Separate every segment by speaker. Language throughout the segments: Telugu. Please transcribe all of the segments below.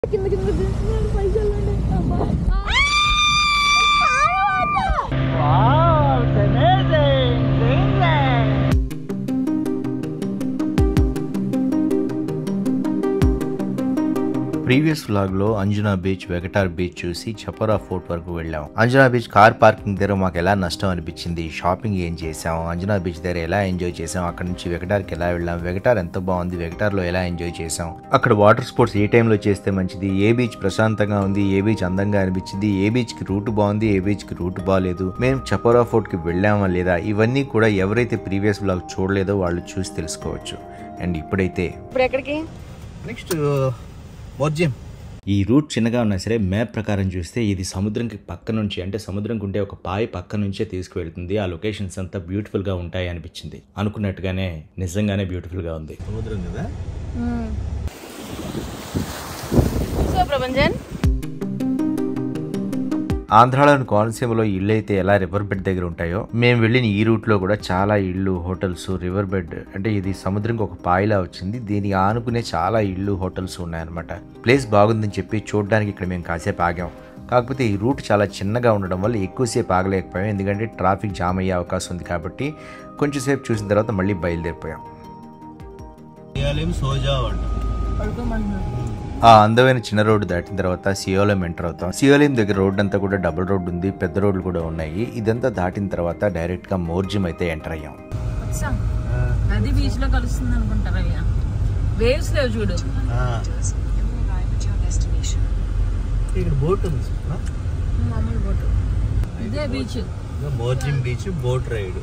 Speaker 1: కింద కింద దించుతున్నాడు పైసలు
Speaker 2: Wow, it's amazing! Dreamland!
Speaker 3: Previous vlog లో అంజనా బీచ్ వెగటార్ బీచ్ చూసి చపరా ఫోర్ట్ వరకు వెళ్ళాం అంజనా బీచ్ కార్ పార్కింగ్ దగ్గర మాకు ఎలా నష్టం అనిపించింది షాపింగ్ ఏం చేసాం అంజనా బీచ్ దగ్గర ఎలా ఎంజాయ్ చేసాం అక్కడ నుంచి వెగటార్కి ఎలా వెళ్ళాం వెగటార్ ఎంత బాగుంది వెగటార్ లో ఎలా ఎంజాయ్ చేసాం అక్కడ వాటర్ స్పోర్ట్స్ ఏ టైంలో చేస్తే మంచిది ఏ బీచ్ ప్రశాంతంగా ఉంది ఏ బీచ్ అందంగా అనిపించింది ఏ బీచ్ కి రూట్ బాగుంది ఏ బీచ్ కి రూట్ బాగాలేదు మేము చపరా ఫోర్ట్ కి వెళ్ళామా లేదా ఇవన్నీ కూడా ఎవరైతే ప్రీవియస్ వ్లాగ్ చూడలేదో వాళ్ళు చూసి తెలుసుకోవచ్చు అండ్ ఇప్పుడైతే
Speaker 1: ఇప్పుడు ఎక్కడికి
Speaker 3: నెక్స్ట్ మోర్జియం ఈ రూట్ చిన్నగా ఉన్నా సరే మ్యాప్ ప్రకారం చూస్తే ఇది సముద్రంకి పక్క నుంచి అంటే సముద్రంకి ఉంటే ఒక పాయి పక్క నుంచే తీసుకువెళ్తుంది ఆ లొకేషన్స్ అంతా బ్యూటిఫుల్ గా ఉంటాయి అనిపించింది అనుకున్నట్టుగానే నిజంగానే బ్యూటిఫుల్ గా ఉంది సముద్రం కదా
Speaker 1: సో ప్రభంజన్
Speaker 3: ఆంధ్రాలోని కోనసీమలో ఇల్లు అయితే ఎలా రివర్ బెడ్ దగ్గర ఉంటాయో మేము వెళ్ళిన ఈ రూట్ లో కూడా చాలా ఇళ్ళు హోటల్స్ రివర్ బెడ్ అంటే ఇది సముద్రంకి ఒక పాయిలా వచ్చింది దీనికి ఆనుకునే చాలా ఇళ్ళు హోటల్స్ ఉన్నాయన్నమాట ప్లేస్ బాగుందని చెప్పి చూడడానికి ఇక్కడ మేము కాసేపు ఆగాం కాకపోతే ఈ రూట్ చాలా చిన్నగా ఉండడం వల్ల ఎక్కువసేపు ఆగలేకపోయాం ఎందుకంటే ట్రాఫిక్ జామ్ అయ్యే అవకాశం ఉంది కాబట్టి కొంచెం సేపు చూసిన తర్వాత మళ్ళీ బయలుదేరిపోయాం ఆ అందమైన చిన్న రోడ్డు దాటిన తర్వాత సియోలం ఎంటర్ అవుతాం సియోలం దగ్గర రోడ్ అంతా కూడా డబుల్ రోడ్ ఉంది పెద్ద రోడ్లు కూడా ఉన్నాయి ఇదంతా దాటిన తర్వాత డైరెక్ట్ గా మోర్జిం అయితే ఎంటర్ అయ్యాం
Speaker 1: వచ్చాం నది బీచ్ లో కలుస్తుంది అనుకుంటారు అవి వేవ్స్ లేవు చూడు
Speaker 3: ఇక్కడ బోట్ ఉంది
Speaker 1: మామూలు బోటు ఇదే beach
Speaker 3: Morjim beach boat ride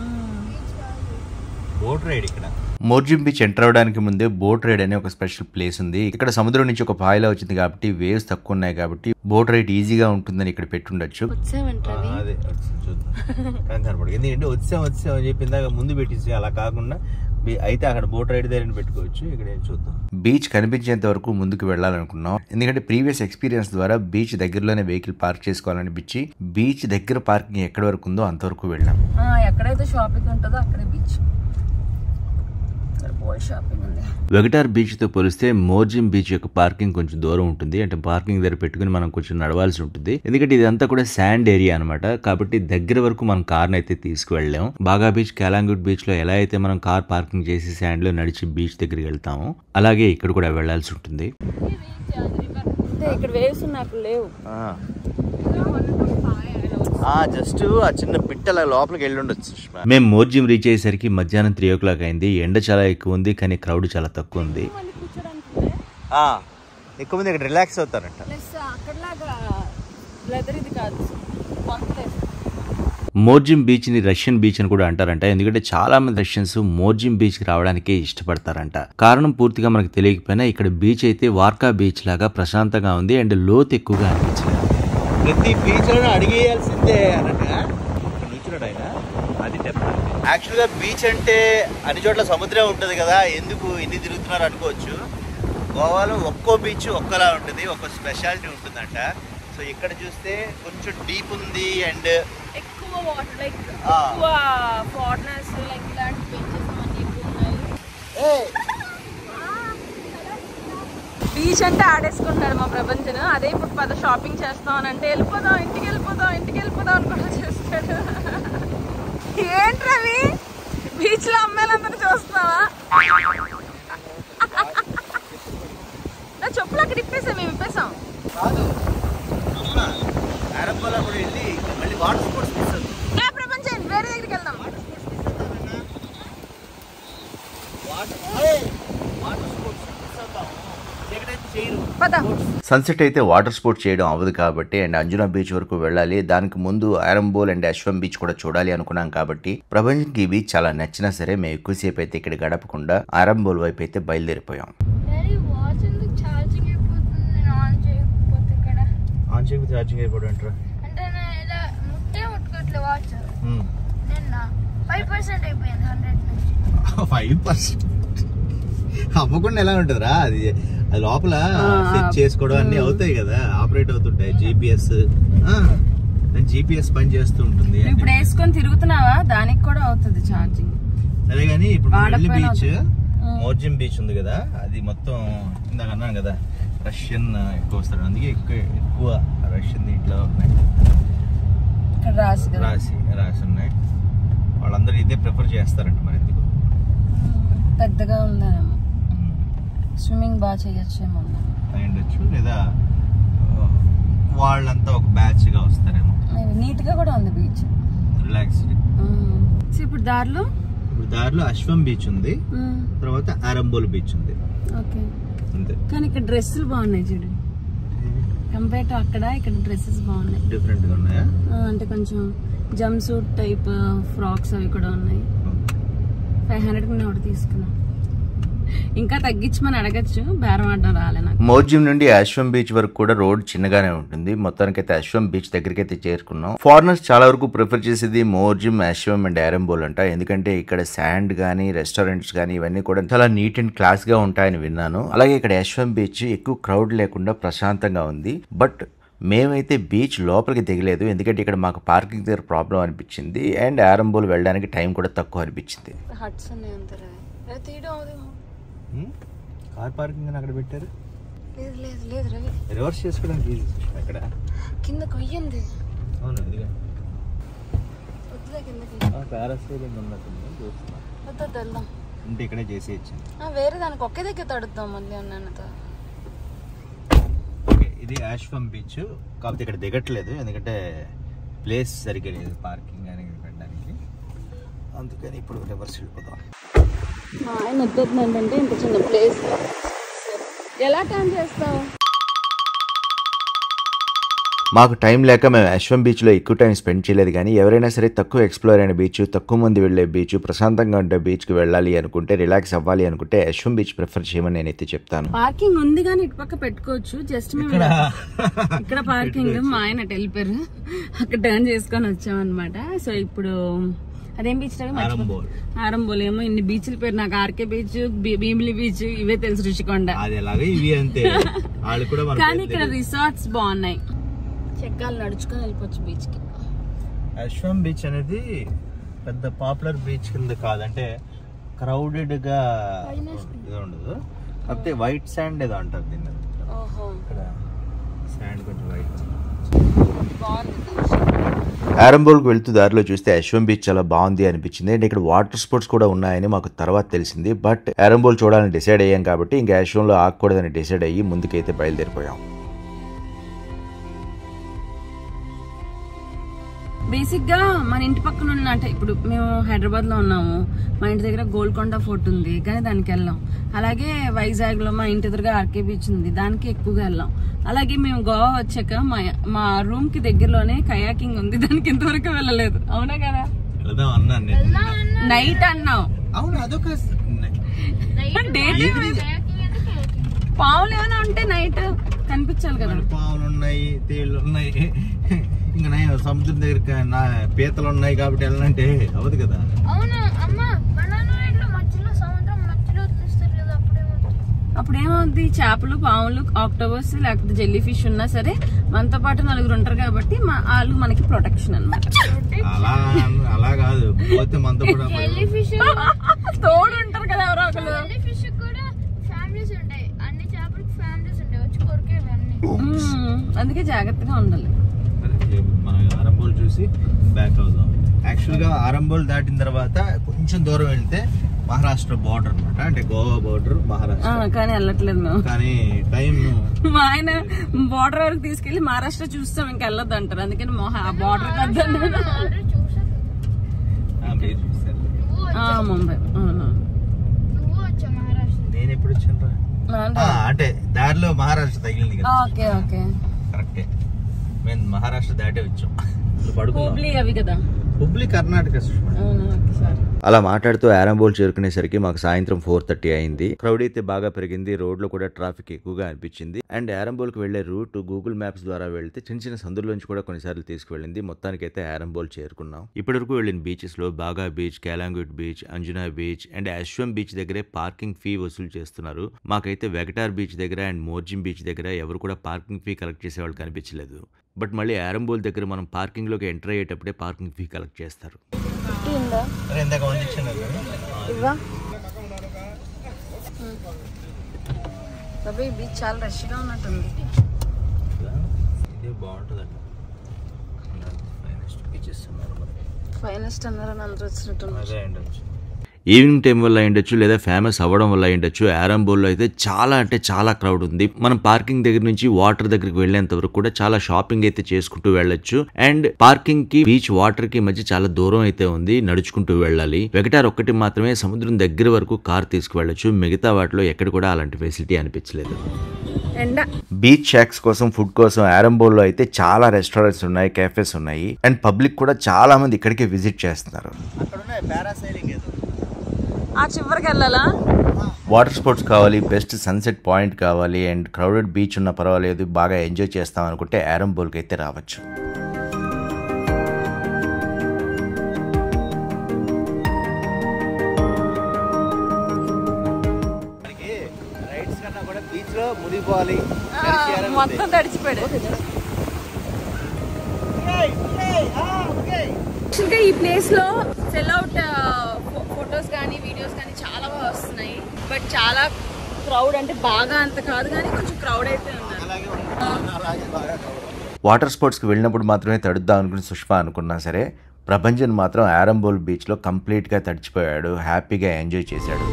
Speaker 3: boat ride ఇక్కడ మోర్జిం బీచ్ ఎంటర్ అవడానికి ముందే బోట్ రైడ్ అనే ఒక స్పెషల్ ప్లేస్ ఉంది ఇక్కడ సముద్రం నుంచి ఒక పాయలా వచ్చింది కాబట్టి వేవ్స్ తక్కువ ఉన్నాయి కాబట్టి బోట్ రైడ్ ఈజీగా ఉంటుందని ఇక్కడ పెట్టుండొచ్చు
Speaker 1: వచ్చామంటారు
Speaker 3: అదే చూద్దాం కంగారు పడకు. ఎందుకంటే వచ్చాం వచ్చాం అని చెప్పి ఇందాక ముందు పెట్టించి అలా కాకుండా బీ- అయితే అక్కడ బోట్ రైడ్ దగ్గర పెట్టుకోవచ్చు ఇక్కడ ఏం చూద్దాం బీచ్ కనిపించేంత వరకు ముందుకు వెళ్ళాలనుకున్నాం ఎందుకంటే ప్రీవియస్ ఎక్స్పీరియన్స్ ద్వారా బీచ్ దగ్గరలోనే వెహికల్ పార్క్ చేసుకోవాలనిపించి బీచ్ దగ్గర పార్కింగ్ ఎక్కడి వరకు ఉందో అంతవరకు వెళ్ళాం
Speaker 1: ఎక్కడైతే షాపింగ్ ఉంటుందో అక్కడే బీచ్ బోల్ షాపింగ్ ఉంది
Speaker 3: వెగటార్ బీచ్ తో పోలిస్తే మోర్జిం బీచ్ యొక్క పార్కింగ్ కొంచెం దూరం ఉంటుంది అంటే పార్కింగ్ దగ్గర పెట్టుకుని మనం కొంచెం నడవాల్సి ఉంటుంది ఎందుకంటే ఇదంతా కూడా శాండ్ ఏరియా అన్నమాట కాబట్టి దగ్గర వరకు మనం కార్ అయితే తీసుకువెళ్ళాం బాగా బీచ్ కాలాంగుడ్ బీచ్ లో ఎలా అయితే మనం కార్ పార్కింగ్ చేసి శాండ్ లో నడిచి బీచ్ దగ్గరికి వెళ్తామో అలాగే ఇక్కడ కూడా వెళ్లాల్సి ఉంటుంది
Speaker 1: అంటే ఇక్కడ వేవ్స్ ఉన్నాయి అక్కడ లేవు
Speaker 3: జస్ట్ ఆ చిన్న పిట్టల లోపలికి వెళ్ళి ఉండొచ్చు మేము మోర్జిం రీచ్ అయ్యేసరికి మధ్యాహ్నం త్రీ ఓ క్లాక్ అయింది ఎండ చాలా ఎక్కువ ఉంది కానీ క్రౌడ్ చాలా తక్కువ ఉంది ఎక్కువ మంది ఇక్కడ రిలాక్స్ అవుతారంట
Speaker 1: ప్లస్ అక్కడలాగా లెదర్ ఇది కాదు వంతలేదు
Speaker 3: మోర్జిం బీచ్ ని రష్యన్ బీచ్ అని కూడా అంటారంట ఎందుకంటే చాలా మంది రష్యన్స్ మోర్జిం బీచ్ కి రావడానికి ఇష్టపడతారంట కారణం పూర్తిగా మనకు తెలియకపోయినా ఇక్కడ బీచ్ అయితే వార్కా బీచ్ లాగా ప్రశాంతంగా ఉంది అండ్ లోతు ఎక్కువగా అనిపించింది ప్రతి బీచ్ లో అడిగేయాల్సిందే అన్నట్టుగా అది యాక్చువల్ గా బీచ్ అంటే అన్ని చోట్ల సముద్రం ఉంటది కదా ఎందుకు ఇన్ని తిరుగుతున్నారు అనుకోవచ్చు గోవాలో ఒక్కో బీచ్ ఒక్కలా ఉంటుంది ఒక్కో స్పెషాలిటీ ఉంటుందంట సో ఇక్కడ చూస్తే కొంచెం డీప్ ఉంది అండ్
Speaker 1: ఎక్కువ వాటర్ లైక్
Speaker 3: ఆ.
Speaker 1: ఎక్కువ ఫారినర్స్ లైక్ ఇలాంటి బీచెస్ అన్ని ఎక్కువ ఉన్నాయి బీచ్ అంటే ఆడేసుకుంటున్నాడు మా ప్రపంచం అదే ఇప్పుడు పద షాపింగ్ చేస్తాం అని అంటే వెళ్ళిపోదాం ఇంటికి వెళ్ళిపోదాం ఇంటికి వెళ్ళిపోదాం అని కూడా చేస్తాడు ఏంట్రవి బీచ్ లో అమ్మాయిలందరూ చూస్తున్నావా నా చెప్పులు అక్కడ ఇప్పేసాం మేము ఇప్పేసాం
Speaker 3: ఆరంభంలో కూడా వెళ్ళి మళ్ళీ వాటర్ స్పోర్ట్స్ తీస్తుంది
Speaker 1: ఏ ప్రపంచం వేరే దగ్గరికి వెళ్దాం పద
Speaker 3: సన్సెట్ అయితే వాటర్ స్పోర్ట్స్ చేయడం అవ్వదు కాబట్టి అండ్ అంజునా బీచ్ వరకు వెళ్ళాలి దానికి ముందు ఆరంబోల్ అండ్ అశ్వం బీచ్ కూడా చూడాలి అనుకున్నాం కాబట్టి ప్రపంచంకి ఈ బీచ్ చాలా నచ్చినా సరే మేము ఎక్కువసేపు అయితే ఇక్కడ గడపకుండా ఆరంబోల్ వైపు అయితే బయలుదేరిపోయాం
Speaker 4: డాడీ వాచ్ ఎందుకు ఛార్జింగ్ అయిపోతుంది నేను ఆన్ చేయకపోతే ఇక్కడ
Speaker 3: ఆన్ చేయకు ఛార్జింగ్ అయిపోవడం
Speaker 4: అంటే నేను ఇలా ముట్టే ముట్టుకోవట్లే వాచ్ నిన్న ఫైవ్ పర్సెంట్ అయిపోయింది హండ్రెడ్ నుంచి
Speaker 3: ఫైవ్ పర్సెంట్ అవ్వకుండా ఎలా ఉంటుందిరా అది అది లోపల సెట్ చేసుకోవడం అన్ని అవుతాయి కదా ఆపరేట్ అవుతుంటాయి జీపీఎస్ జీపీఎస్ పని చేస్తూ ఉంటుంది
Speaker 1: నువ్వు ఇప్పుడు వేసుకొని తిరుగుతున్నావా దానికి కూడా అవుతుంది ఛార్జింగ్
Speaker 3: సరే కానీ ఇప్పుడు మనం వెళ్ళి
Speaker 1: వాడకపోయినా
Speaker 3: బీచ్ మోర్జిం బీచ్ ఉంది కదా అది మొత్తం ఇందాక అన్నాను కదా రష్యన్ ఎక్కువ వస్తారు అందుకే ఎక్కువ ఎక్కువ రష్యన్ దీంట్లో ఉన్నాయి
Speaker 1: ఇక్కడ రాసి కదా
Speaker 3: రాసి రాసి ఉన్నాయి వాళ్ళందరూ ఇదే ప్రిఫర్ చేస్తారంట మరి ఎందుకు
Speaker 1: పెద్దగా ఉందేమో స్విమ్మింగ్ బాగా చేయొచ్చేమో
Speaker 3: అయి ఉండొచ్చు లేదా ఆ, వాళ్ళంతా ఒక బ్యాచ్ గా వస్తారేమో
Speaker 1: నీట్ గా కూడా ఉంది బీచ్
Speaker 3: రిలాక్స్డ్
Speaker 1: ఇప్పుడు దారిలో
Speaker 3: ఇప్పుడు దారిలో అశ్వం బీచ్ ఉంది తర్వాత ఆరంబోల్ బీచ్ ఉంది
Speaker 1: ఓకే
Speaker 3: అంతే
Speaker 1: కానీ ఇక్కడ డ్రెస్సులు బాగున్నాయి చూడు కంపేర్ టు అక్కడ ఇక్కడ డ్రెస్సెస్ బాగున్నాయి
Speaker 3: డిఫరెంట్ గా ఉన్నాయా
Speaker 1: ఆ, అంటే కొంచెం జంప్ సూట్ టైప్ ఫ్రాక్స్ అవి కూడా ఉన్నాయి ఫైవ్ హండ్రెడ్ నేను ఒకటి తీసుకున్నా ఇంకా తగ్గించమని అడగచ్చు బేరం ఆడడం రాలే నాకు
Speaker 3: మోర్జిం నుండి అశ్వం బీచ్ వరకు కూడా రోడ్ చిన్నగానే ఉంటుంది మొత్తానికి అయితే అశ్వం బీచ్ దగ్గరికి అయితే చేరుకున్నాం ఫారినర్స్ చాలా వరకు ప్రిఫర్ చేసేది మోర్జిం అశ్వం అండ్ ఆరంబోల్ అంట ఎందుకంటే ఇక్కడ శాండ్ గానీ రెస్టారెంట్స్ గానీ ఇవన్నీ కూడా చాలా నీట్ అండ్ క్లాస్ గా ఉంటాయని విన్నాను అలాగే ఇక్కడ అశ్వం బీచ్ ఎక్కువ క్రౌడ్ లేకుండా ప్రశాంతంగా ఉంది బట్ మేమైతే బీచ్ లోపలికి దిగలేదు ఎందుకంటే ఇక్కడ మాకు పార్కింగ్ దగ్గర ప్రాబ్లం అనిపించింది అండ్ ఆరంబోల్ వెళ్ళడానికి టైం కూడా తక్కువ అనిపించింది
Speaker 1: హట్స్ ఉన్నాయి అంటారా తీయడం అవుదేమో
Speaker 3: కార్ పార్కింగ్ అని అక్కడ పెట్టారు
Speaker 1: లేదు లేదు లేదు రవి
Speaker 3: రివర్స్ చేసుకోవడానికి అక్కడ
Speaker 1: కింద కొయ్యింది
Speaker 3: అవును ఇదిగా
Speaker 1: వద్దులే కిందకి
Speaker 3: పారాసైలింగ్ ఉన్నట్టుంది చూస్తున్నా
Speaker 1: వద్దు వద్దు, వెళ్దాం
Speaker 3: ఉంటే ఇక్కడే చేసేయచ్చు
Speaker 1: ఆ, వేరే దానికి ఒకే దగ్గర తడుద్దాం మళ్ళీ అన్నతో
Speaker 3: ఓకే ఇది యాష్ఫమ్ బీచ్ కాకపోతే ఇక్కడ దిగట్లేదు ఎందుకంటే ప్లేస్ సరిగ్గా లేదు పార్కింగ్ అని పెట్టడానికి అందుకని ఇప్పుడు రివర్స్ వెళ్ళిపోదాం
Speaker 1: మా ఆయన వద్దొద్దు ఏంటంటే ఇంత చిన్న ప్లేస్ ఎలా టర్న్ చేస్తావు
Speaker 3: మాకు టైం లేక మేము అశ్వం బీచ్లో ఎక్కువ టైం స్పెండ్ చేయలేదు కానీ ఎవరైనా సరే తక్కువ ఎక్స్ప్లోర్ అయిన బీచ్ తక్కువ మంది వెళ్ళే బీచ్ ప్రశాంతంగా ఉండే బీచ్కి వెళ్ళాలి అనుకుంటే రిలాక్స్ అవ్వాలి అనుకుంటే అశ్వం బీచ్ ప్రిఫర్ చేయమని నేనైతే చెప్తాను
Speaker 1: పార్కింగ్ ఉంది కానీ ఇటు పక్క పెట్టుకోవచ్చు జస్ట్ మేము ఇక్కడ పార్కింగ్ మా ఆయన అటు వెళ్ళిపోయారు అక్కడ టర్న్ చేసుకొని వచ్చామన్నమాట సో ఇప్పుడు అదేం బీచ్ రవి మర్చిపో-
Speaker 3: ఆరంబోల్.
Speaker 1: ఆరంబోల్ ఏమో ఇన్ని బీచ్ల పేరు నాకు ఆర్కే బీచ్ భీ- భీమిలి బీచ్ ఇవే తెలుసు రుషికొండ
Speaker 3: అది ఎలాగే ఇవి అంతే వాళ్ళు కూడా
Speaker 1: కానీ ఇక్కడ రిసార్ట్స్ బాగున్నాయి చెక్కాలు నడుచుకొని వెళ్ళిపోవచ్చు బీచ్ కి
Speaker 3: అశ్వం బీచ్ అనేది పెద్ద పాపులర్ బీచ్ కింద కాదంటే క్రౌడెడ్ గా ఇది ఉండదు కాకపోతే వైట్ శాండ్ ఏదో అంటారు దీన్ని
Speaker 1: ఓహో
Speaker 3: ఇక్కడ శాండ్ కొంచెం వైట్
Speaker 1: బాగుంది
Speaker 3: ఆరంబోల్కి వెళ్తూ దారిలో చూస్తే అశ్వం బీచ్ చాలా బాగుంది అనిపించింది అండ్ ఇక్కడ వాటర్ స్పోర్ట్స్ కూడా ఉన్నాయని మాకు తర్వాత తెలిసింది బట్ ఆరంబోల్ చూడాలని డిసైడ్ అయ్యాం కాబట్టి ఇంకా అశ్వంలో ఆగకూడదని డిసైడ్ అయ్యి ముందుకైతే బయలుదేరిపోయాం
Speaker 1: బేసిక్ గా మన ఇంటి పక్కన ఉన్న అంటే ఇప్పుడు మేము హైదరాబాద్ లో ఉన్నాము మా ఇంటి దగ్గర గోల్కొండ ఫోర్ట్ ఉంది కానీ దానికి వెళ్ళాం అలాగే వైజాగ్ లో మా ఇంటి ఎదురుగా ఆర్కే బీచ్ ఉంది దానికి ఎక్కువగా వెళ్ళాం అలాగే మేము గోవా వచ్చాక మా మా రూమ్ కి దగ్గరలోనే కయాకింగ్ ఉంది దానికి ఇంతవరకు వెళ్ళలేదు అవునా కదా
Speaker 3: వెళ్దాం అన్నాను
Speaker 1: నైట్ అన్నాం
Speaker 3: అవును అదొక
Speaker 1: డే పావులు ఏమైనా ఉంటే నైట్ కనిపించాలి కదా
Speaker 3: పావులు ఉన్నాయి తేళ్ళు ఉన్నాయి ఇంకా నేను సముద్రం దగ్గర నా పీతలు ఉన్నాయి కాబట్టి వెళ్ళాలంటే అవదు కదా
Speaker 4: అవును అమ్మ బనానా రైడ్లో మధ్యలో సముద్రం మధ్యలో వదిలేస్తారు కదా అప్పుడేమవుతుంది
Speaker 1: అప్పుడు ఏమవుద్ది చేపలు పాములు ఆక్టోబర్స్ లేకపోతే జెల్లీ ఫిష్ ఉన్నా సరే మనతో పాటు నలుగురు ఉంటారు కాబట్టి మా వాళ్ళు మనకి ప్రొటెక్షన్ అన్నమాట
Speaker 3: అలా అలా కాదు పోతే మనతో కూడా
Speaker 4: జెల్లీ ఫిష్
Speaker 1: తోడు ఉంటారు కదా ఎవరో ఒకరు
Speaker 4: జెల్లీ ఫిష్ కూడా ఫ్యామిలీస్ ఉంటాయి అన్ని చేపలకి ఫ్యామిలీస్ ఉంటాయి వచ్చి కొరికేవి అన్ని
Speaker 1: మ్మ్. అందుకే జాగ్రత్తగా ఉండాలి
Speaker 3: సరే, మనం ఆరంబోల్ చూసి బ్యాక్ అవుదాం యాక్చువల్ గా ఆరంబోల్ దాటిన తర్వాత కొంచెం దూరం వెళ్తే మహారాష్ట్ర బార్డర్ అన్నమాట అంటే గోవా బార్డర్
Speaker 1: ఆ,
Speaker 3: మహారాష్ట్ర
Speaker 1: కానీ వెళ్ళట్లేదు మేము
Speaker 3: కానీ టైం
Speaker 1: మా ఆయన బార్డర్ వరకు తీసుకెళ్లి మహారాష్ట్ర చూస్తాం ఇంకా వెళ్ళొద్దు అంటారు అందుకని మొహ- ఆ బార్డర్ వద్దండి
Speaker 4: ఆల్రెడీ చూసాను
Speaker 3: మీరు చూస్తారు
Speaker 4: నువ్వు
Speaker 1: ఆ, ముంబై అవును
Speaker 4: నువ్వు వచ్చావు మహారాష్ట్ర
Speaker 3: నేను ఎప్పుడు వచ్చాను
Speaker 1: అంటే-
Speaker 3: అంటే దారిలో మహారాష్ట్ర తగిలింది కదా
Speaker 1: ఓకే ఓకే
Speaker 3: కరెక్టే మేము మహారాష్ట్ర దాటే వచ్చాం పడుకున్నాం
Speaker 1: హుబ్లీ అవి కదా
Speaker 3: హుబ్లీ కర్ణాటక సుష్మా
Speaker 1: అవును ఓకే సార్
Speaker 3: అలా మాట్లాడుతూ ఆరంబోల్ చేరుకునేసరికి మాకు సాయంత్రం ఫోర్ థర్టీ అయింది క్రౌడ్ అయితే బాగా పెరిగింది రోడ్లో కూడా ట్రాఫిక్ ఎక్కువగా అనిపించింది అండ్ ఆరంబోల్ కి వెళ్లే రూట్ గూగుల్ మ్యాప్స్ ద్వారా వెళ్తే చిన్న చిన్న సందుల్లోంచి కూడా కొన్నిసార్లు తీసుకువెళ్ళింది మొత్తానికైతే ఆరంబోల్ చేరుకున్నాం ఇప్పటివరకు వెళ్ళిన బీచెస్ లో బాగా beach Calangute beach Anjuna beach and Ashwem beach దగ్గరే పార్కింగ్ ఫీ వసూలు చేస్తున్నారు మాకైతే వెగటార్ బీచ్ దగ్గర అండ్ మోర్జిం బీచ్ దగ్గర ఎవరు కూడా పార్కింగ్ ఫీ కలెక్ట్ చేసే వాళ్ళు కనిపించలేదు బట్ మళ్ళీ ఆరంబోల్ దగ్గర మనం పార్కింగ్ లోకి ఎంటర్ అయ్యేటప్పుడే పార్కింగ్ ఫీ కలెక్ట్ చేస్తారు
Speaker 1: ఉందా
Speaker 3: ఇందాక వండించాను
Speaker 1: ఇవ్వా బాబాయ్ బీచ్ చాలా రష్గా ఉన్నట్టుంది
Speaker 3: ఇదే బాగుంటుందండి ఫైనెస్ట్ బీచెస్
Speaker 1: ఫైనెస్ట్ అందరూ అందరూ వచ్చినట్టున్నారు
Speaker 3: అదే ఉండొచ్చు ఈవినింగ్ టైం వల్ల ఉండొచ్చు లేదా ఫేమస్ అవ్వడం వల్ల ఉండొచ్చు ఆరంబోల్లో అయితే చాలా అంటే చాలా క్రౌడ్ ఉంది మనం పార్కింగ్ దగ్గర నుంచి వాటర్ దగ్గరికి వెళ్ళేంత వరకు కూడా చాలా షాపింగ్ అయితే చేసుకుంటూ వెళ్ళొచ్చు అండ్ పార్కింగ్ కి బీచ్ వాటర్ కి మధ్య చాలా దూరం అయితే ఉంది నడుచుకుంటూ వెళ్ళాలి వెగటార్ ఒక్కటి మాత్రమే సముద్రం దగ్గర వరకు కార్ తీసుకువెళ్ళొచ్చు మిగతా వాటిలో ఎక్కడ కూడా అలాంటి ఫెసిలిటీ అనిపించలేదు
Speaker 1: ఎండ
Speaker 3: బీచ్ షాక్స్ కోసం ఫుడ్ కోసం ఆరంబోల్లో అయితే చాలా రెస్టారెంట్స్ ఉన్నాయి కేఫేస్ ఉన్నాయి అండ్ పబ్లిక్ కూడా చాలా మంది ఇక్కడికే విజిట్ చేస్తున్నారు
Speaker 2: అక్కడ ఉన్నాయి పారాసైలింగ్ ఏదో
Speaker 1: ఆ చివరికి వెళ్ళాలా
Speaker 3: వాటర్ స్పోర్ట్స్ కావాలి బెస్ట్ సన్సెట్ పాయింట్ కావాలి అండ్ క్రౌడెడ్ బీచ్ ఉన్న పర్వాలేదు బాగా ఎంజాయ్ చేస్తాం అనుకుంటే ఆరంబోల్కి అయితే రావచ్చు
Speaker 2: మనకి రైడ్స్ కన్నా కూడా బీచ్ లో మునిగిపోవాలి
Speaker 1: మొత్తం తడిచిపోయాడు ఇంకా ఈ ప్లేస్ లో సెల్ అవుట్ ఫొటోస్ కానీ వీడియోస్ కానీ చాలా బాగా వస్తున్నాయి బట్ చాలా క్రౌడ్ అంటే బాగా అంత కాదు కానీ కొంచెం క్రౌడ్ అయితే ఉన్నారు
Speaker 2: అలాగే ఉంది. అలాగే బాగా cover.
Speaker 3: వాటర్ స్పోర్ట్స్కి వెళ్ళినప్పుడు మాత్రమే తడుద్దాం అనుకుని సుష్మా అనుకున్నా సరే ప్రభంజన్ మాత్రం ఆరంబోల్ బీచ్లో కంప్లీట్గా తడిచిపోయాడు హ్యాపీగా ఎంజాయ్ చేశాడు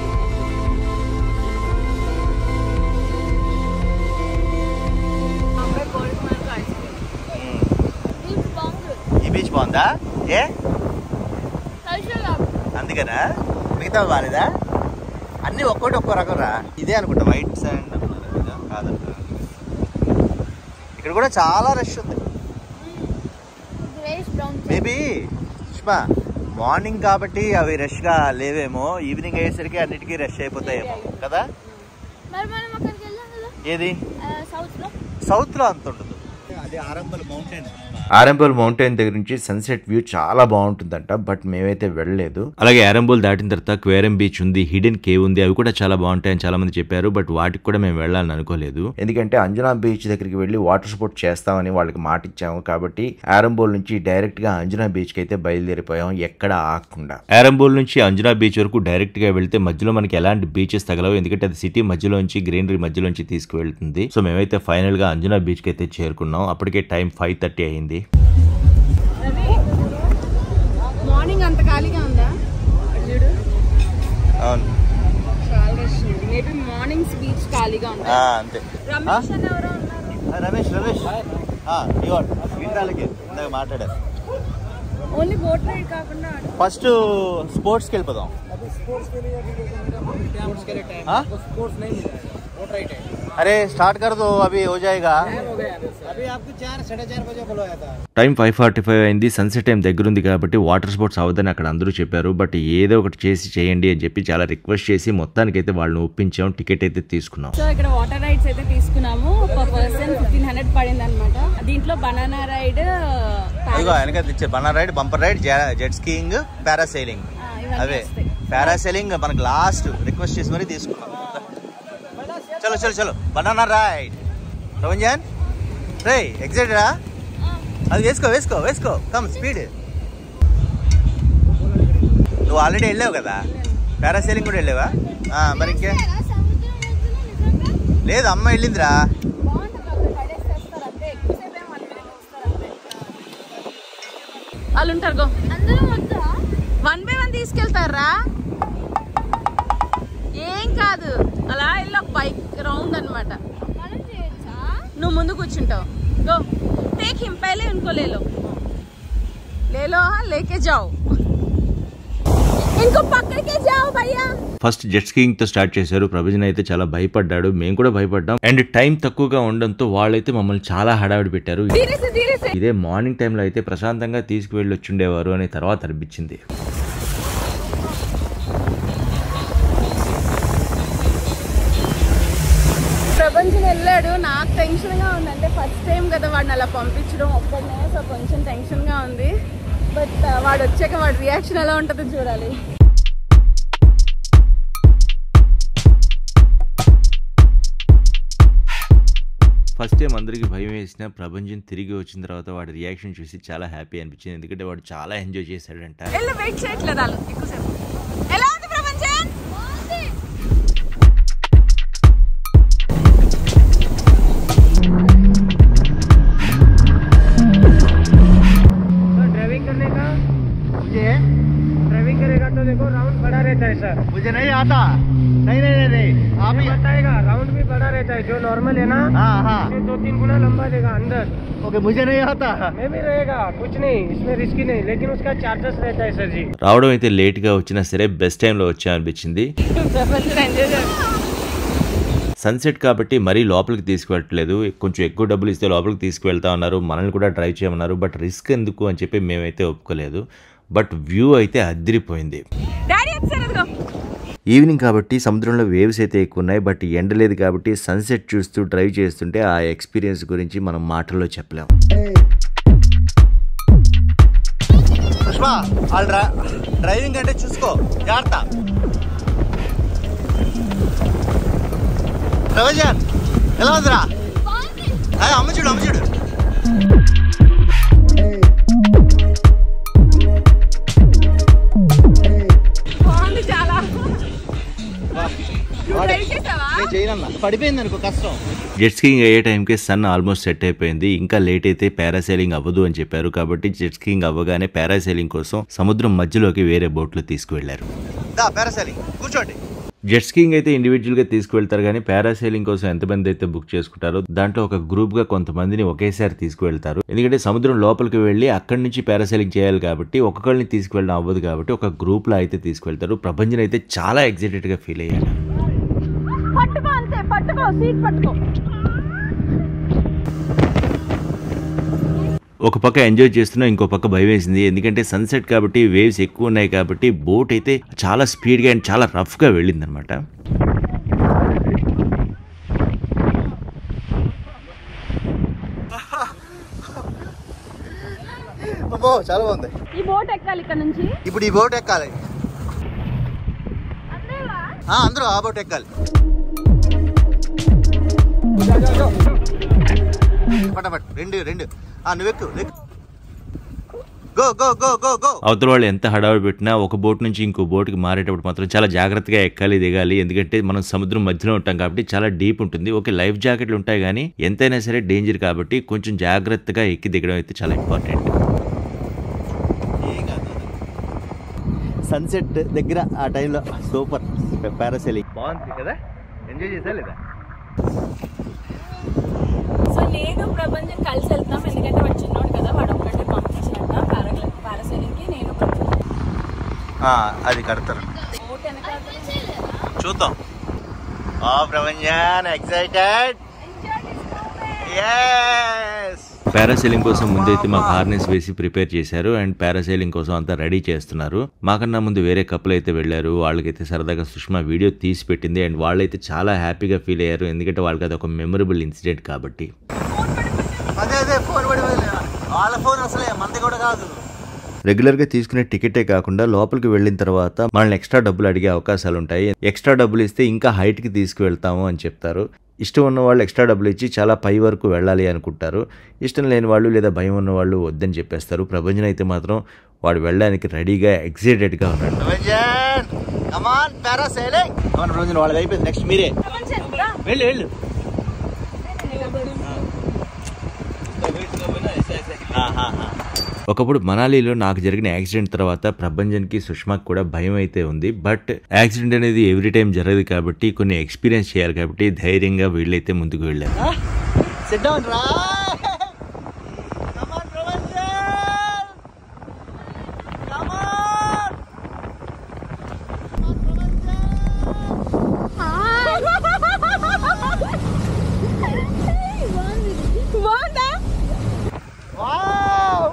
Speaker 1: అబ్బాయి gold mark ice cream.
Speaker 4: Beach బాగుంది
Speaker 2: ఈ బీచ్ బాగుందా ఏ
Speaker 4: కలిసేలా
Speaker 2: అందుకనా మిగతా బాగాలేదా అన్ని ఒక్కోటి ఒక్కో రకం రా ఇదే అనుకుంటా వైట్ శాండ్ కాదంట ఇక్కడ కూడా చాలా రష్ ఉంది
Speaker 4: గ్రేస్ బ్రౌన్
Speaker 2: మేబీ సుష్మా మార్నింగ్ కాబట్టి అవి రష్గా లేవేమో ఈవినింగ్ అయ్యేసరికి అన్నిటికీ రష్ అయిపోతాయేమో కదా
Speaker 4: మరి మనం అక్కడికి వెళ్ళాం కదా
Speaker 2: ఏది
Speaker 4: సౌత్ లో
Speaker 2: సౌత్లో అంత ఉండదు అది ఆరంభల్ మౌంటైన్
Speaker 3: ఆరంబోల్ మౌంటైన్ దగ్గర నుంచి సన్సెట్ వ్యూ చాలా బాగుంటుందంట బట్ మేమైతే వెళ్ళలేదు అలాగే ఆరంబోల్ దాటిన తర్వాత క్వేరం బీచ్ ఉంది హిడెన్ కేవ్ ఉంది అవి కూడా చాలా బాగుంటాయని చాలా మంది చెప్పారు బట్ వాటికి కూడా మేము వెళ్ళాలని అనుకోలేదు ఎందుకంటే అంజనా బీచ్ దగ్గరికి వెళ్ళి వాటర్ స్పోర్ట్ చేస్తామని వాళ్ళకి మాట ఇచ్చాము కాబట్టి ఆరంబోల్ నుంచి డైరెక్ట్ గా అంజనా బీచ్ కి అయితే బయలుదేరిపోయాం ఎక్కడ ఆగకుండా ఆరంబోల్ నుంచి అంజనా బీచ్ వరకు డైరెక్ట్ గా వెళ్తే మధ్యలో మనకి ఎలాంటి బీచెస్ తగలవు ఎందుకంటే అది సిటీ మధ్యలోంచి గ్రీనరీ మధ్యలోంచి తీసుకువెళ్తుంది సో మేమైతే ఫైనల్ గా అంజనా బీచ్ కి అయితే చేరుకున్నాం అప్పటికే టైం ఫైవ్ థర్టీ అయింది
Speaker 1: రవి మార్నింగ్ అంత ఖాళీగా ఉందా చూడు
Speaker 2: అవును
Speaker 1: చాలా రష్ ఉంది మేబీ మార్నింగ్స్ బీచ్ ఖాళీగా
Speaker 2: ఆ,
Speaker 1: ఉంటుంది
Speaker 2: అంతే
Speaker 1: రమేష్ అని ఎవరో ఉన్నారు
Speaker 2: ఆ, రమేష్ రమేష్ ఇవ్వండి వింటాలకి ఇందాక మాట్లాడారు
Speaker 1: ఓన్లీ బోట్ రైడ్ కాకుండా ఆడు.
Speaker 2: ఫస్ట్ స్పోర్ట్స్కి వెళ్ళిపోదాం हाँ? अरे स्टार्ट कर दो अभी हो जाएगा अभी आपको चार साढ़े चार बजे बुलाया था
Speaker 3: టైం ఫైవ్ ఫార్టీ ఫైవ్ అయింది సన్సెట్ టైం దగ్గర ఉంది కాబట్టి వాటర్ స్పోర్ట్స్ అవ్వదని అక్కడ అందరూ చెప్పారు బట్ ఏదో ఒకటి చేసి చేయండి అని చెప్పి చాలా రిక్వెస్ట్ చేసి మొత్తానికైతే వాళ్ళని ఒప్పించాం టికెట్ అయితే తీసుకున్నాం
Speaker 1: సో ఇక్కడ వాటర్ రైడ్స్ అయితే తీసుకున్నాము పర్ పర్సన్ ఫిఫ్టీన్ హండ్రెడ్ పడింది అనమాట దీంట్లో బనానా రైడ్
Speaker 2: ఇదిగో వెనక తెచ్చే banana ride bumper ride jet skiing parasailing అవే పారాసైలింగ్ మనకు లాస్ట్ రిక్వెస్ట్ చేసి మరీ తీసుకున్నాం చలో చలో చలో బనానా రైడ్ రవంజన్ రే ఎగ్జైటెడా అది వేసుకో వేసుకో వేసుకో కమ్ స్పీడ్ నువ్వు ఆల్రెడీ వెళ్ళావు కదా పారాసైలింగ్ కూడా వెళ్ళావా ఆ, మరి ఇంకే
Speaker 4: సముద్రం మధ్యలో నిజంగా
Speaker 2: లేదు అమ్మ వెళ్ళిందిరా
Speaker 1: బాగుంటుంది అక్కడ కడేసి తెస్తారు అంతే ఎక్కువసేపు ఏం వాళ్ళు వెనక వస్తారు అంతే వాళ్ళు ఉంటారు గో
Speaker 4: అందరం వద్దా
Speaker 1: వన్ బై వన్ తీసుకెళ్తారా ఏం కాదు అలా ఇలా బైక్ రౌండ్ అన్నమాట
Speaker 4: మనం చేయొచ్చా
Speaker 1: నువ్వు ముందు కూర్చుంటావు గో టేక్ హిమ్ పहले उनको ले लो ले लो हाँ लेके जाओ इनको पकड़ के जाओ भैया
Speaker 3: ఫస్ట్ జెట్ స్కీయింగ్ తో స్టార్ట్ చేశారు ప్రభజన్ అయితే చాలా భయపడ్డాడు మేము కూడా భయపడ్డాం అండ్ టైం తక్కువగా ఉండడంతో వాళ్ళైతే మమ్మల్ని చాలా హడావిడి పెట్టారు
Speaker 1: धीरे से धीरे से
Speaker 3: ఇదే మార్నింగ్ టైంలో అయితే ప్రశాంతంగా తీసుకువెళ్ళి వచ్చిండేవారు అని తర్వాత అనిపించింది
Speaker 1: ప్రపంచం వెళ్ళాడు నాకు టెన్షన్ గా ఉంది అంటే ఫస్ట్ టైం కదా వాడిని అలా పంపించడం ఒక్కడనే సో కొంచెం టెన్షన్ గా ఉంది బట్ వాడు వచ్చాక వాడి రియాక్షన్ ఎలా ఉంటుందో చూడాలి
Speaker 3: ఫస్ట్ టైం అందరికి భయం వేసిన ప్రభంజన్ తిరిగి వచ్చిన తర్వాత వాడి రియాక్షన్ చూసి చాలా హ్యాపీ అనిపించింది ఎందుకంటే వాడు చాలా ఎంజాయ్ చేశాడంట
Speaker 1: వెళ్ళి వెయిట్ చేయట్లేదు వాళ్ళు ఎక్కువసేపు ఎలా ఉంది ప్రపంచం
Speaker 2: मुझे नहीं आता नहीं नहीं नहीं नहीं आप ही
Speaker 5: बताएगा राउंड भी बड़ा रहता है जो नॉर्मल है ना
Speaker 2: हाँ हाँ
Speaker 5: इससे दो तीन गुना लंबा देगा अंदर
Speaker 2: ओके मुझे नहीं आता
Speaker 5: में भी रहेगा कुछ नहीं इसमें रिस्की नहीं लेकिन उसका चार्जेस रहता है सर जी
Speaker 3: రావడం అయితే లేట్గా వచ్చినా సరే బెస్ట్ టైంలో వచ్చామనిపించింది
Speaker 1: ప్రపంచం ఎంజాయ్ చేయాలి
Speaker 3: సన్సెట్ కాబట్టి మరీ లోపలికి తీసుకువెళ్ళట్లేదు కొంచెం ఎక్కువ డబ్బులు ఇస్తే లోపలికి తీసుకువెళ్తా ఉన్నారు మనల్ని కూడా డ్రైవ్ చేయమన్నారు బట్ రిస్క్ ఎందుకు అని చెప్పి మేమైతే ఒప్పుకోలేదు బట్ వ్యూ అయితే అదిరిపోయింది
Speaker 1: డాడీ వచ్చారు అదిగో
Speaker 3: ఈవినింగ్ కాబట్టి సముద్రంలో వేవ్స్ అయితే ఎక్కువ ఉన్నాయి బట్ ఎండ లేదు కాబట్టి సన్సెట్ చూస్తూ డ్రైవ్ చేస్తుంటే ఆ ఎక్స్పీరియన్స్ గురించి మనం మాటల్లో చెప్పలేం
Speaker 2: పుష్ప వాళ్ళు డ్రా డ్రైవింగ్ అంటే చూసుకో జాగ్రత్త ప్రవజన్ ఎలా ఉందిరా అదే అమ్మ చూడు అమ్మ చూడు
Speaker 1: బాగుంది చాలా నువ్వు ట్రై చేసావా
Speaker 2: చేయనన్నా పడిపోయింది అనుకో కష్టం
Speaker 3: జెట్ స్కీయింగ్ అయ్యే టైంకి సన్ ఆల్మోస్ట్ సెట్ అయిపోయింది ఇంకా లేట్ అయితే పారాసైలింగ్ అవ్వదు అని చెప్పారు కాబట్టి జెట్ స్కీయింగ్ అవ్వగానే పారాసైలింగ్ కోసం సముద్రం మధ్యలోకి వేరే బోట్లు తీసుకువెళ్లారు
Speaker 2: దా పారాసైలింగ్ కూర్చోండి
Speaker 3: జెట్ స్కీయింగ్ అయితే ఇండివిజువల్ గా తీసుకువెళ్తారు కానీ పారాసైలింగ్ కోసం ఎంతమంది అయితే బుక్ చేసుకుంటారో దాంట్లో ఒక గ్రూప్ గా కొంతమందిని ఒకేసారి తీసుకువెళ్తారు ఎందుకంటే సముద్రం లోపలికి వెళ్ళి అక్కడి నుంచి పారాసైలింగ్ చేయాలి కాబట్టి ఒక్కొక్కరిని తీసుకువెళ్ళడం అవ్వదు కాబట్టి ఒక గ్రూప్ లో అయితే తీసుకువెళ్తారు ప్రభంజన్ అయితే చాలా ఎక్సైటెడ్ గా ఫీల్ అయ్యాడు
Speaker 1: పట్టుకో అంతే పట్టుకో సీట్ పట్టుకో
Speaker 3: ఒక పక్క ఎంజాయ్ చేస్తున్నా ఇంకో పక్క భయం వేసింది ఎందుకంటే సన్సెట్ కాబట్టి వేవ్స్ ఎక్కువ ఉన్నాయి కాబట్టి బోట్ అయితే చాలా స్పీడ్గా అండ్ చాలా రఫ్గా వెళ్ళింది అనమాట
Speaker 2: అబ్బో చాలా బాగుంది
Speaker 1: ఈ బోట్ ఎక్కాలి ఇక్కడ నుంచి
Speaker 2: ఇప్పుడు ఈ బోట్ ఎక్కాలి ఆ, అందరూ ఆ బోట్ ఎక్కాలి పటపట్ రెండు రెండు ఆ, నువ్వు ఎక్కు నువ్వు ఎక్కు. Go go go go go
Speaker 3: అవతల వాళ్ళు ఎంత హడావిడి పెట్టినా ఒక బోట్ నుంచి ఇంకో బోట్కి మారేటప్పుడు మాత్రం చాలా జాగ్రత్తగా ఎక్కాలి దిగాలి ఎందుకంటే మనం సముద్రం మధ్యలో ఉంటాం కాబట్టి చాలా డీప్ ఉంటుంది ఓకే లైఫ్ జాకెట్లు ఉంటాయి కానీ ఎంతైనా సరే డేంజర్ కాబట్టి కొంచెం జాగ్రత్తగా ఎక్కి దిగడం అయితే చాలా ఇంపార్టెంట్
Speaker 2: సన్సెట్ దగ్గర ఆ టైంలో సూపర్ పారాసైలింగ్ బాగుంది కదా ఎంజాయ్ చేసా లేదా
Speaker 1: సో నేను ప్రపంచం కలిసి వెళ్తాం ఎందుకంటే వాడు చిన్నోడు కదా వాడు ఒక్కటే పంపించినట్ట పారా పారాసైలింగ్ కి నేను ప్రపంచం
Speaker 2: అది కడతారు
Speaker 1: బోట్ వెనకాల
Speaker 2: చూద్దాం ఆ ప్రపంచన్ ఎక్సైటెడ్ ఎస్
Speaker 3: పారాసైలింగ్ కోసం ముందైతే మాకు హార్నెస్ వేసి ప్రిపేర్ చేశారు అండ్ పారాసైలింగ్ కోసం అంతా రెడీ చేస్తున్నారు మాకన్నా ముందు వేరే కప్పులు అయితే వెళ్ళారు వాళ్ళకైతే సరదాగా సుష్మా వీడియో తీసి పెట్టింది అండ్ వాళ్ళైతే చాలా హ్యాపీగా ఫీల్ అయ్యారు ఎందుకంటే వాళ్ళకి అది ఒక మెమరబుల్ ఇన్సిడెంట్ కాబట్టి
Speaker 2: అదే అదే ఫోన్ పడి వాళ్ళ ఫోన్ అసలే మనది కూడా కాదు
Speaker 3: రెగ్యులర్గా తీసుకునే టికెటే కాకుండా లోపలికి వెళ్ళిన తర్వాత మనల్ని ఎక్స్ట్రా డబ్బులు అడిగే అవకాశాలు ఉంటాయి ఎక్స్ట్రా డబ్బులు ఇస్తే ఇంకా హైట్కి తీసుకువెళ్తాము అని చెప్తారు ఇష్టం ఉన్న వాళ్ళు ఎక్స్ట్రా డబ్బులు ఇచ్చి చాలా పై వరకు వెళ్ళాలి అనుకుంటారు ఇష్టం లేని వాళ్ళు లేదా భయం ఉన్న వాళ్ళు వద్దని చెప్పేస్తారు ప్రభంజన్ అయితే మాత్రం వాడు వెళ్ళడానికి రెడీగా ఎక్సైటెడ్గా ఉన్నాడు
Speaker 2: ప్రపంచన్ కమాన్ పారాసైలింగ్ కమాన్ ప్రపంచన్ వాళ్ళది అయిపోయింది నెక్స్ట్ మీరే
Speaker 1: ప్రపంచం రా.
Speaker 2: వెళ్ళు వెళ్ళు
Speaker 3: ఒకప్పుడు మనాలిలో నాకు జరిగిన యాక్సిడెంట్ తర్వాత ప్రభంజన్కి సుష్మాకి కూడా భయం అయితే ఉంది బట్ యాక్సిడెంట్ అనేది ఎవ్రీ టైం జరగదు కాబట్టి కొన్ని ఎక్స్పీరియన్స్ చేయాలి కాబట్టి ధైర్యంగా వీళ్ళైతే ముందుకు వెళ్ళారు
Speaker 2: సిట్ డౌన్ రా కమాన్ ప్రపంచన్ కమాన్
Speaker 1: బాగుందా
Speaker 2: వావ్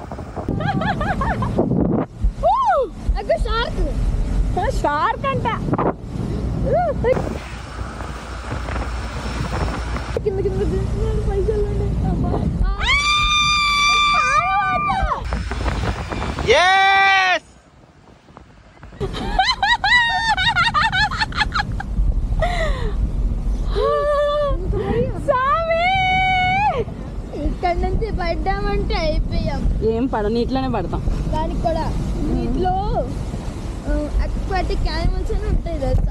Speaker 4: అగ్గ షార్క్
Speaker 1: షార్క్ అంట
Speaker 4: కింద కింద దించుతున్నాడు పైసలు
Speaker 2: yes
Speaker 4: ఇక్కడ నుంచి పడ్డామంటే అయిపోయాం
Speaker 1: ఏం పడ నీటిలోనే పడతాం
Speaker 4: దానికి కూడా వీటిలో అక్వాటిక్ యానిమల్స్ అని ఉంటాయి తెలుసా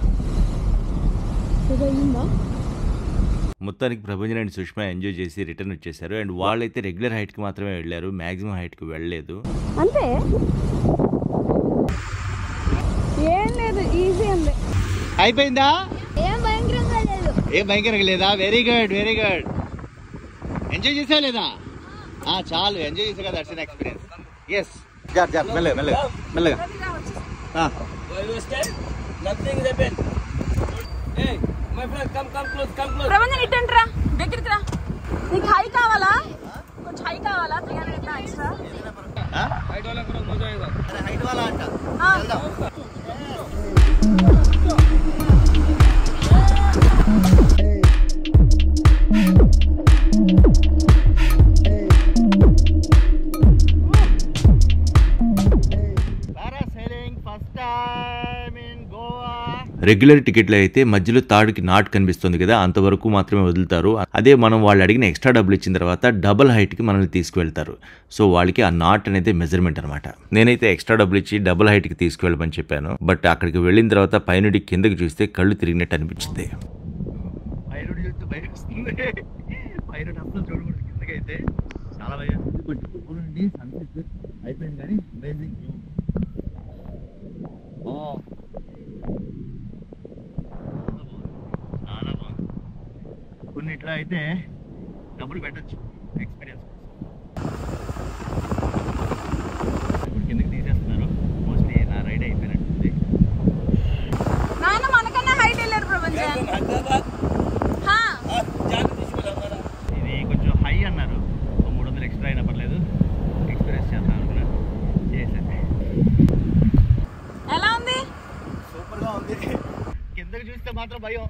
Speaker 4: అయిందా
Speaker 3: మొత్తానికి ప్రభంజన్ అండ్ సుష్మా ఎంజాయ్ చేసి రిటర్న్ వచ్చేసారు అండ్ వాళ్ళైతే రెగ్యులర్ హైట్కి మాత్రమే వెళ్ళారు మాక్సిమం హైట్కి వెళ్ళలేదు
Speaker 1: అంతే ఏం లేదు ఈజీ అండి
Speaker 2: అయిపోయిందా
Speaker 4: ఏం భయంకరంగా లేదు
Speaker 2: ఏం భయంకరంగా లేదా very good very good enjoy చేసావు లేదా ఆ, చాలు ఎంజాయ్ చేసా కదా దర్శన ఎక్స్పీరియన్స్ ఎస్ జార్ జార్ మెల్లగా మెల్లగా మెల్లగా ఆ,
Speaker 1: ప్రబంధన్ ఇట్టంట్రా దగ్గరికి రా నీకు హై కావాలా కొంచెం హై కావాలా త్రీ హండ్రెడ్ ఎక్స్ట్రా
Speaker 2: ఆ? అరే, హైట్ వాళ్ళ అంట వెళ్దాం. Parasailing first time in Goa.
Speaker 3: Regular టికెట్లు అయితే మధ్యలో తాడుకి నాట్ కనిపిస్తుంది కదా అంతవరకు మాత్రమే వదులుతారు అదే మనం వాళ్ళు అడిగిన ఎక్స్ట్రా డబ్బులు ఇచ్చిన తర్వాత డబుల్ హైట్కి మనల్ని తీసుకువెళ్తారు సో వాళ్ళకి ఆ నాట్ అనేది మెజర్మెంట్ అనమాట నేనైతే ఎక్స్ట్రా డబ్బులు ఇచ్చి డబుల్ హైట్కి తీసుకువెళ్ళమని చెప్పాను బట్ అక్కడికి వెళ్ళిన తర్వాత పైనుండి కిందకి చూస్తే కళ్ళు తిరిగినట్టు అనిపించింది
Speaker 2: పైరుడు చూస్తే భయం వస్తుంది పైరుడు అసలు చూడకూడదు కిందకైతే చాలా భయం కొంచెం చూడండి సన్సెట్ అయిపోయింది కానీ అమేజింగ్ వ్యూ చాలా బాగుంది కొన్నిట్లో అయితే డబ్బులు పెట్టచ్చు ఎక్స్పీరియన్స్ ఇప్పుడు కిందకి తీసేస్తున్నారు మోస్ట్లీ నా రైడ్ అయిపోయినట్టుంది
Speaker 1: నాన్న మనకన్నా హైట్ వెళ్ళారు ప్రపంచం హా.
Speaker 2: ఇది కొంచెం హై అన్నారు ఒక మూడు వందలు ఎక్స్ట్రా అయినా పర్లేదు ఎక్స్పీరియన్స్ చేద్దాం అనుకున్నాను చేశాను
Speaker 1: ఎలా ఉంది
Speaker 2: సూపర్గా ఉంది కిందకి చూస్తే మాత్రం భయం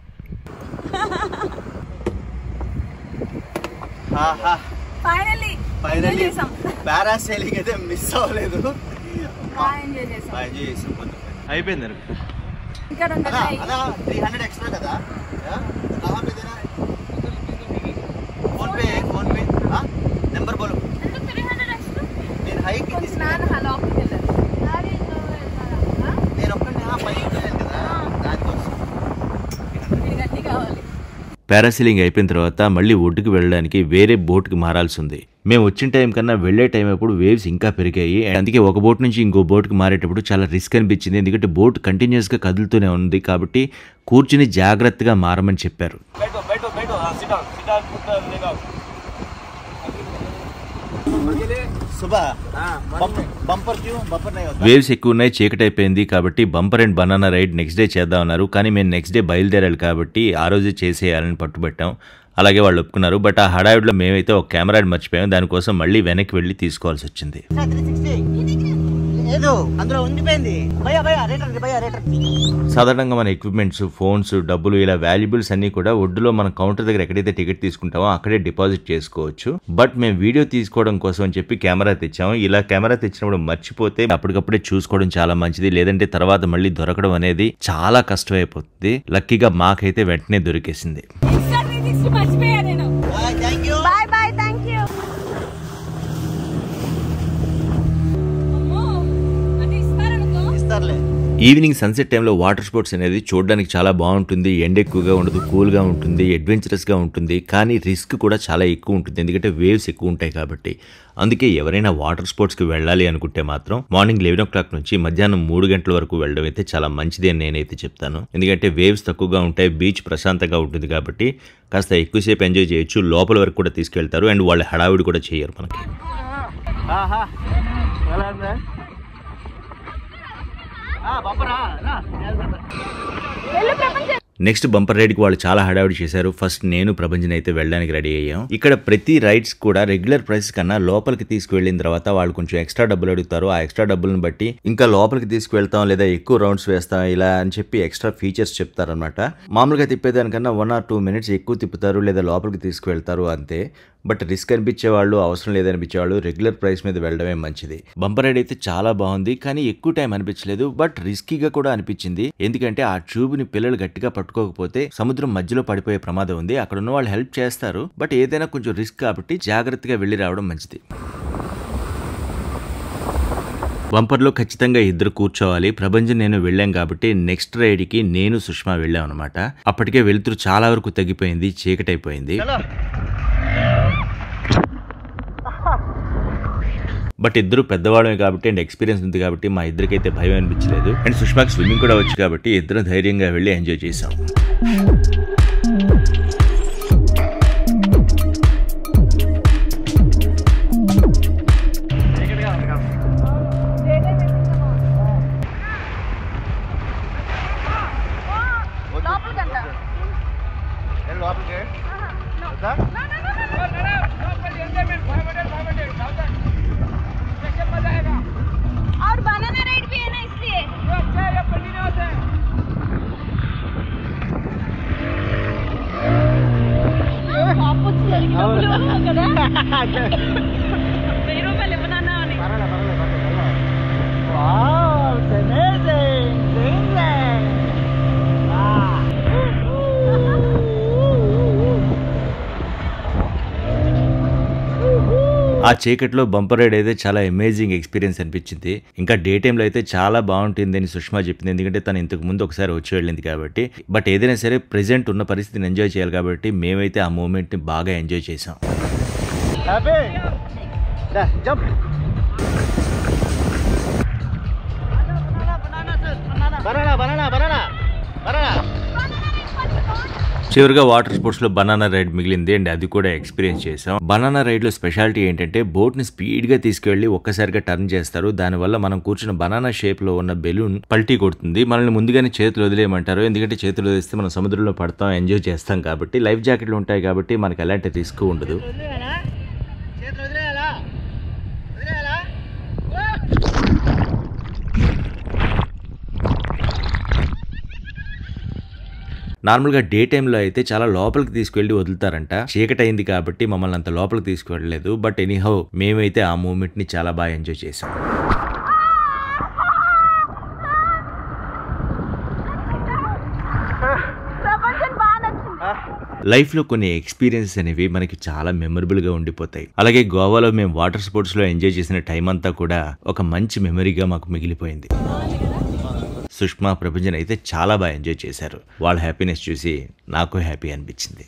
Speaker 1: ఫైనల్లీ
Speaker 2: ఫైనల్లీ
Speaker 1: చేసాం
Speaker 2: పారాసైలింగ్ అయితే మిస్ అవ్వలేదు
Speaker 1: బాగా ఎంజాయ్ చేసాం
Speaker 2: బాగా ఎంజాయ్ చేసాం మొత్తం. అయిపోయింది అనుకో.
Speaker 1: ఇంకా రెండు
Speaker 2: అదా
Speaker 1: ఉన్నాయి.
Speaker 2: అదా త్రీ హండ్రెడ్ ఎక్స్ట్రా కదా कहाँ पे देना है फोन पे है फोन पे हाँ नंबर बोलो
Speaker 4: ఎందుకు త్రీ హండ్రెడ్ ఎక్స్ట్రా
Speaker 2: నేను హైకి
Speaker 1: కొంచెం నాన్న హలో వెళ్ళారు
Speaker 4: డాడీ వెళ్తారా
Speaker 2: నేను ఒక్కడిని ఆ పైకి వెళ్ళాను కదా దానికోసం
Speaker 1: వీడికి అన్ని కావాలి
Speaker 3: పారాసీలింగ్ అయిపోయిన తర్వాత మళ్ళీ ఒడ్డుకి వెళ్ళడానికి వేరే బోట్కి మారాల్సి ఉంది మేము వచ్చిన టైం కన్నా వెళ్ళే టైం అప్పుడు వేవ్స్ ఇంకా పెరిగాయి అందుకే ఒక బోట్ నుంచి ఇంకో బోట్కి మారేటప్పుడు చాలా రిస్క్ అనిపించింది ఎందుకంటే బోట్ కంటిన్యూస్గా కదులుతూనే ఉంది కాబట్టి కూర్చుని జాగ్రత్తగా మారమని చెప్పారు
Speaker 2: सुबह बम्पर क्यों बम्पर नहीं होता
Speaker 3: వేవ్స్ ఎక్కువ ఉన్నాయి చీకటి అయిపోయింది కాబట్టి bumper and banana ride next day చేద్దాం అన్నారు కానీ మేము నెక్స్ట్ డే బయలుదేరాలి కాబట్టి ఆ రోజే చేసేయాలని పట్టుబట్టాం అలాగే వాళ్ళు ఒప్పుకున్నారు బట్ ఆ హడావిడిలో మేమైతే ఒక కెమెరా మర్చిపోయాం దానికోసం మళ్ళీ వెనక్కి వెళ్ళి తీసుకోవాల్సి వచ్చింది
Speaker 2: లేదు అందులో ఉండిపోయింది భయ భయ రేటర్ భయ రేటర్
Speaker 3: సాధారణంగా మన ఎక్విప్మెంట్స్ ఫోన్స్ డబ్బులు ఇలా వాల్యుబుల్స్ అన్ని కూడా ఒడ్డులో మన కౌంటర్ దగ్గర ఎక్కడైతే టికెట్ తీసుకుంటామో అక్కడే డిపాజిట్ చేసుకోవచ్చు బట్ మేము వీడియో తీసుకోవడం కోసం అని చెప్పి కెమెరా తెచ్చాము ఇలా కెమెరా తెచ్చినప్పుడు మర్చిపోతే అప్పటికప్పుడే చూసుకోవడం చాలా మంచిది లేదంటే తర్వాత మళ్ళీ దొరకడం అనేది చాలా కష్టమైపోతుంది లక్కీగా మాకైతే వెంటనే దొరికేసింది
Speaker 1: ఇన్స్టా త్రీ సిక్స్టీ మర్చిపోయా నేను
Speaker 2: thank you
Speaker 1: bye bye thank you అమ్మో అది ఇస్తారనుకో
Speaker 2: ఇస్తారులే
Speaker 3: ఈవినింగ్ సన్సెట్ టైంలో వాటర్ స్పోర్ట్స్ అనేది చూడడానికి చాలా బాగుంటుంది ఎండ ఎక్కువగా ఉండదు కూల్గా ఉంటుంది అడ్వెంచరస్గా ఉంటుంది కానీ రిస్క్ కూడా చాలా ఎక్కువ ఉంటుంది ఎందుకంటే వేవ్స్ ఎక్కువ ఉంటాయి కాబట్టి అందుకే ఎవరైనా వాటర్ స్పోర్ట్స్కి వెళ్ళాలి అనుకుంటే మాత్రం మార్నింగ్ లెవెన్ ఓ క్లాక్ నుంచి మధ్యాహ్నం మూడు గంటల వరకు వెళ్ళడం అయితే చాలా మంచిది అని నేనైతే చెప్తాను ఎందుకంటే వేవ్స్ తక్కువగా ఉంటాయి బీచ్ ప్రశాంతంగా ఉంటుంది కాబట్టి కాస్త ఎక్కువసేపు ఎంజాయ్ చేయొచ్చు లోపల వరకు కూడా తీసుకెళ్తారు అండ్ వాళ్ళు హడావిడి కూడా చేయరు మనకి
Speaker 2: ఆహా ఎలా ఉందా బొమ్మరా
Speaker 3: నెక్స్ట్ బంపర్ రైడ్ కి వాళ్ళు చాలా హడావిడి చేశారు ఫస్ట్ నేను ప్రభంజన్ అయితే వెళ్ళడానికి రెడీ అయ్యాం ఇక్కడ ప్రతి రైడ్స్ కూడా రెగ్యులర్ ప్రైస్ కన్నా లోపలికి తీసుకువెళ్ళిన తర్వాత వాళ్ళు కొంచెం ఎక్స్ట్రా డబ్బులు అడుగుతారు ఆ ఎక్స్ట్రా డబ్బులను బట్టి ఇంకా లోపలికి తీసుకువెళ్తాం లేదా ఎక్కువ రౌండ్స్ వేస్తాం ఇలా అని చెప్పి ఎక్స్ట్రా ఫీచర్స్ చెప్తారనమాట మామూలుగా తిప్పేదానికన్నా వన్ ఆర్ టూ మినిట్స్ ఎక్కువ తిప్పుతారు లేదా లోపలికి తీసుకువెళ్తారు అంతే బట్ రిస్క్ అనిపించే వాళ్ళు అవసరం లేదనిపించే వాళ్ళు రెగ్యులర్ ప్రైస్ మీద వెళ్ళడమే మంచిది బంపర్ రైడ్ అయితే చాలా బాగుంది కానీ ఎక్కువ టైం అనిపించలేదు బట్ రిస్కీగా కూడా అనిపించింది ఎందుకంటే ఆ ట్యూబ్ ని పిల్లలు గట్టిగా పట్టుకోకపోతే సముద్రం మధ్యలో పడిపోయే ప్రమాదం ఉంది అక్కడ ఉన్న వాళ్ళు హెల్ప్ చేస్తారు బట్ ఏదైనా కొంచెం రిస్క్ కాబట్టి జాగ్రత్తగా వెళ్ళి రావడం మంచిది బంపర్లో ఖచ్చితంగా ఇద్దరు కూర్చోవాలి ప్రభంజన్ నేను వెళ్ళాం కాబట్టి నెక్స్ట్ రైడ్కి నేను సుష్మా వెళ్ళాం అనమాట అప్పటికే వెలుతురు చాలా వరకు తగ్గిపోయింది చీకటైపోయింది బట్ ఇద్దరు పెద్దవాళ్ళమే కాబట్టి అండ్ ఎక్స్పీరియన్స్ ఉంది కాబట్టి మా ఇద్దరికైతే భయం అనిపించలేదు అండ్ సుష్మాకి స్విమ్మింగ్ కూడా వచ్చు కాబట్టి ఇద్దరు ధైర్యంగా వెళ్ళి ఎంజాయ్ చేసాం
Speaker 1: లోపలికంట
Speaker 2: లోపలికి వద్దా?
Speaker 1: और बनाना राइड भी है ना इसलिए వెయ్యి రూపాయలు ఇవ్వనన్నా అని
Speaker 3: ఆ చీకట్లో బంపర్ రైడ్ అయితే చాలా అమేజింగ్ ఎక్స్పీరియన్స్ అనిపించింది ఇంకా డే టైంలో అయితే చాలా బాగుంటుంది అని సుష్మా చెప్పింది ఎందుకంటే తను ఇంతకు ముందు ఒకసారి వచ్చి వెళ్ళింది కాబట్టి బట్ ఏదైనా సరే ప్రెసెంట్ ఉన్న పరిస్థితిని ఎంజాయ్ చేయాలి కాబట్టి మేమైతే ఆ మూమెంట్ని బాగా ఎంజాయ్ చేసాం
Speaker 2: హ్యాపీ దా, jump banana banana banana banana
Speaker 3: చివరిగా వాటర్ స్పోర్ట్స్ లో బనానా రైడ్ మిగిలింది అండ్ అది కూడా ఎక్స్పీరియన్స్ చేసాం బనానా రైడ్ లో స్పెషాలిటీ ఏంటంటే బోట్ ని స్పీడ్ గా తీసుకెళ్లి ఒక్కసారిగా టర్న్ చేస్తారు దానివల్ల మనం కూర్చున్న బనానా షేప్ లో ఉన్న బెలూన్ పల్టీ కొడుతుంది మనల్ని ముందుగానే చేతులు వదిలేయమంటారు ఎందుకంటే చేతులు వదిలేస్తే మనం సముద్రంలో పడతాం ఎంజాయ్ చేస్తాం కాబట్టి లైఫ్ జాకెట్లు ఉంటాయి కాబట్టి మనకి ఎలాంటి రిస్క్ ఉండదు
Speaker 2: చేతులు వదిలేయాలా వదిలేయాలా
Speaker 3: నార్మల్గా డే టైంలో అయితే చాలా లోపలికి తీసుకెళ్లి వదులుతారంట చీకటి అయింది కాబట్టి మమ్మల్ని అంత లోపలికి తీసుకువెళ్ళలేదు బట్ ఎనీహౌ మేమైతే ఆ మూమెంట్ ని చాలా బాగా ఎంజాయ్ చేసాం
Speaker 1: ప్రపంచం బాగా నచ్చింది
Speaker 3: లైఫ్ లో కొన్ని ఎక్స్పీరియన్సెస్ అనేవి మనకి చాలా మెమరబుల్ గా ఉండిపోతాయి అలాగే గోవాలో మేము వాటర్ స్పోర్ట్స్ లో ఎంజాయ్ చేసిన టైం అంతా కూడా ఒక మంచి మెమరీగా మాకు మిగిలిపోయింది సుష్మా ప్రభంజన్ అయితే చాలా బాగా ఎంజాయ్ చేశారు వాళ్ళ హ్యాపీనెస్ చూసి నాకు హ్యాపీ అనిపించింది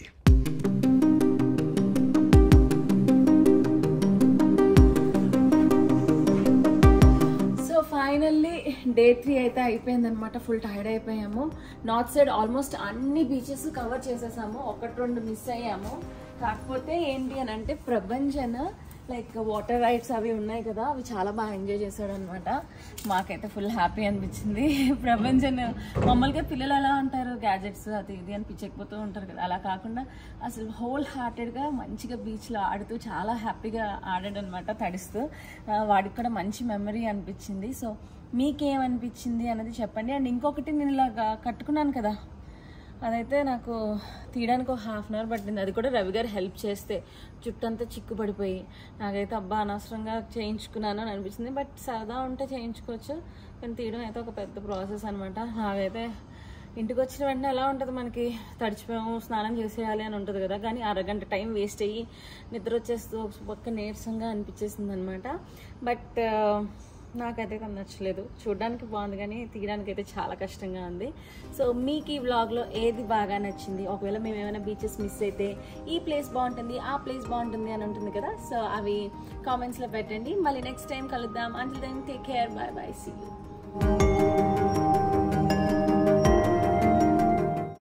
Speaker 1: సో ఫైనల్లీ డే త్రీ అయితే అయిపోయిందనమాట ఫుల్ టైర్డ్ అయిపోయాము నార్త్ సైడ్ ఆల్మోస్ట్ అన్ని బీచెస్ కవర్ చేసేసాము ఒకటి రెండు మిస్ అయ్యాము కాకపోతే ఏంటి అని అంటే ప్రభంజన్ లైక్ వాటర్ రైడ్స్ అవి ఉన్నాయి కదా అవి చాలా బాగా ఎంజాయ్ చేశాడు అనమాట మాకైతే ఫుల్ హ్యాపీ అనిపించింది ప్రభంజన్ మామూలుగా పిల్లలు ఎలా ఉంటారు గ్యాజెట్స్ అది ఇది అని పిచ్చెక్కిపోతూ ఉంటారు కదా అలా కాకుండా అసలు హోల్ హార్టెడ్గా మంచిగా బీచ్లో ఆడుతూ చాలా హ్యాపీగా ఆడాడు అనమాట తడిస్తూ ఆ, వాడికి కూడా మంచి మెమరీ అనిపించింది సో మీకేమనిపించింది అనేది చెప్పండి అండ్ ఇంకొకటి నేను ఇలాగా కట్టుకున్నాను కదా అదైతే నాకు తీయడానికి ఒక హాఫ్ అన్ అవర్ పట్టింది అది కూడా రవి గారు హెల్ప్ చేస్తే చుట్టంతా చిక్కు పడిపోయి నాకైతే అబ్బా అనవసరంగా చేయించుకున్నాను అని అనిపించింది బట్ సరదా ఉంటే చేయించుకోవచ్చు కానీ తీయడం అయితే ఒక పెద్ద ప్రాసెస్ అనమాట నాకైతే ఇంటికి వచ్చిన వెంటనే ఎలా ఉంటుంది మనకి తడిచిపోయాము స్నానం చేసేయాలి అని ఉంటుంది కదా కానీ అరగంట టైం వేస్ట్ అయ్యి నిద్ర వచ్చేస్తూ ఒక పక్క నీరసంగా అనిపించేసింది అనమాట బట్ నాకైతే అది నచ్చలేదు చూడడానికి బాగుంది కానీ తీయడానికి అయితే చాలా కష్టంగా ఉంది సో మీకు ఈ వ్లాగ్లో ఏది బాగా నచ్చింది ఒకవేళ మేము ఏమైనా బీచెస్ మిస్ అయితే ఈ ప్లేస్ బాగుంటుంది ఆ ప్లేస్ బాగుంటుంది అని ఉంటుంది కదా సో అవి కామెంట్స్లో పెట్టండి మళ్ళీ నెక్స్ట్ టైం కలుద్దాం until then take care bye bye see you